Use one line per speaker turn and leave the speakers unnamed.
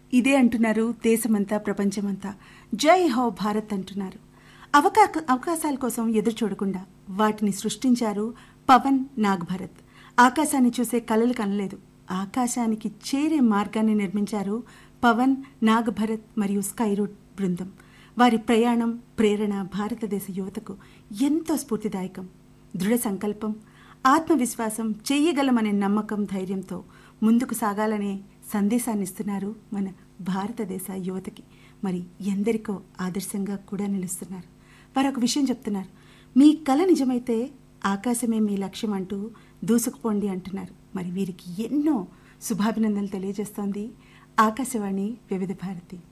ఇదే అంటున్నారు దేశమంతా ప్రపంచమంతా జై హో భారత్ అంటున్నారు అవకా అవకాశాల కోసం ఎదురు చూడకుండా వాటిని సృష్టించారు పవన్ నాగ్ భరత్ ఆకాశాన్ని చూసే కలలు కనలేదు ఆకాశానికి చేరే మార్గాన్ని నిర్మించారు పవన్ నాగ్ భరత్ మరియు స్కై రూట్ బృందం వారి ప్రయాణం ప్రేరణ భారతదేశ యువతకు ఎంతో స్ఫూర్తిదాయకం దృఢ సంకల్పం ఆత్మవిశ్వాసం చెయ్యగలమనే నమ్మకం ధైర్యంతో ముందుకు సాగాలనే సందేశాన్ని ఇస్తున్నారు మన భారతదేశ యువతకి మరి ఎందరికో ఆదర్శంగా కూడా నిలుస్తున్నారు వారు ఒక విషయం చెప్తున్నారు మీ కళ నిజమైతే ఆకాశమే మీ లక్ష్యం అంటూ దూసుకుపోండి అంటున్నారు మరి వీరికి ఎన్నో శుభాభినందనలు తెలియజేస్తోంది ఆకాశవాణి వివిధ భారతి